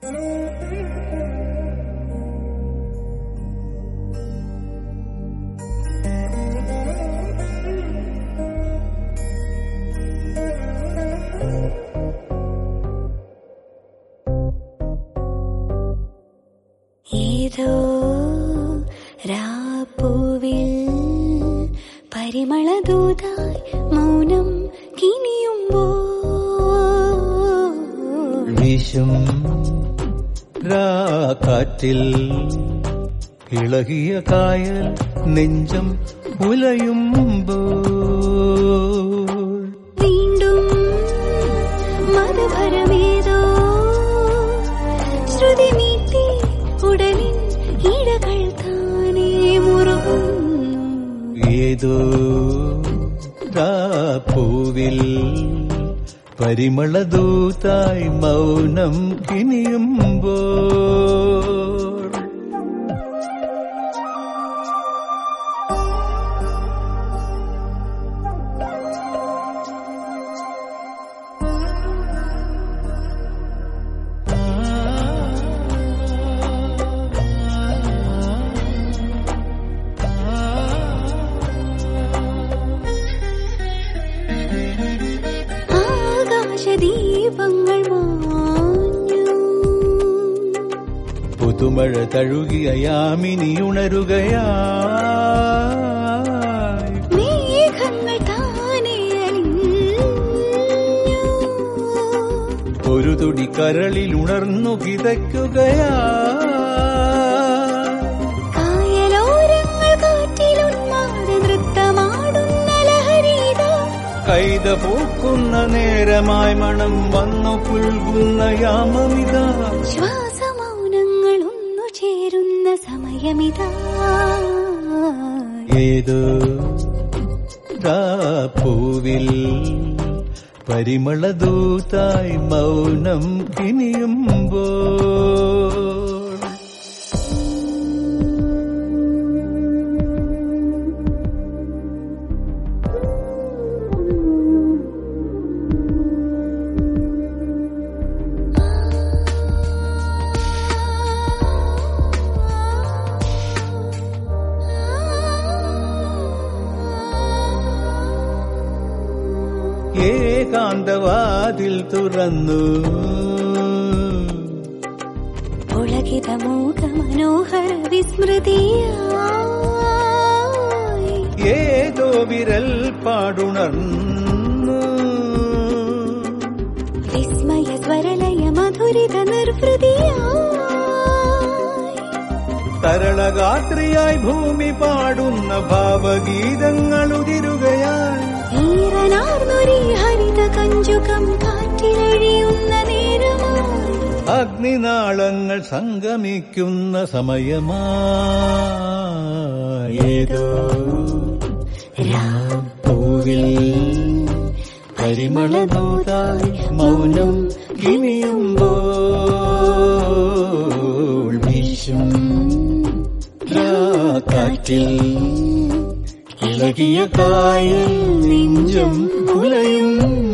ഏതോ രാപ്പൂവിൽ പരിമളദൂതായി മൗനം കിനിയുമ്പോ വീശും കാറ്റിൽ ഇളകിയ കായൽ നെഞ്ചം ഉലയുമ്പോൾ വീണ്ടും മധുഭരമേതോ ശ്രുതി മീട്ടി ഉടലിൻ ഇടകൾ താനേ മുറുകുന്നു ഏതോ പൂവിൽ പരിമളദൂതായി മൗനം കിനിയുമ്പോൾ ആകാശദീപങ്ങൾ മാഞ്ഞു പുതുമഴ തഴുകിയ യാമിനി ഉണരുകയായി മേഘങ്ങൾ താനേ അലിഞ്ഞു ഒരു തുടി കരളിൽ ഉണർന്നു കിതയ്ക്കുകയാ കായലോരങ്ങൾ കാറ്റിലുന്മാദ നൃത്തമാടുന്ന ലഹരീത കൈത പൂക്കുന്ന നേരമായി മണം വന്നു പുൽകുന്ന യാമമിത ശ്വാസമൗനങ്ങൾ ഒന്നു ചേരുന്ന സമയമിതാ ഏതോ പൂവിൽ പരിമളദൂതായി മൗനം കിനിയുമ്പോൾ ഏകാന്തവാതിൽ തുറന്നു പുളകിത മൂക മനോഹര വിസ്മൃതിയായി ഏതോ വിരൽ പാടുണർന്നു വിസ്മയ സ്വരലയ മധുരിത നിർവൃതിയായി തരളഗാത്രിയായി ഭൂമി പാടുന്ന ഭാവഗീതങ്ങൾ ഉതിരുകയായി ഈറനാർന്നൊരി ഹരിത കഞ്ചുകം കാറ്റിലഴിയുന്ന നേരമായി അഗ്നിനാളങ്ങൾ സംഗമിക്കുന്ന സമയമായേതോ പൂവിൽ പരിമളദൂതായി മൗനം കിണിയുമ്പോൾ വീശും കാറ്റിൽ ഇളകിയ കായൽ നെഞ്ചം ഉലയും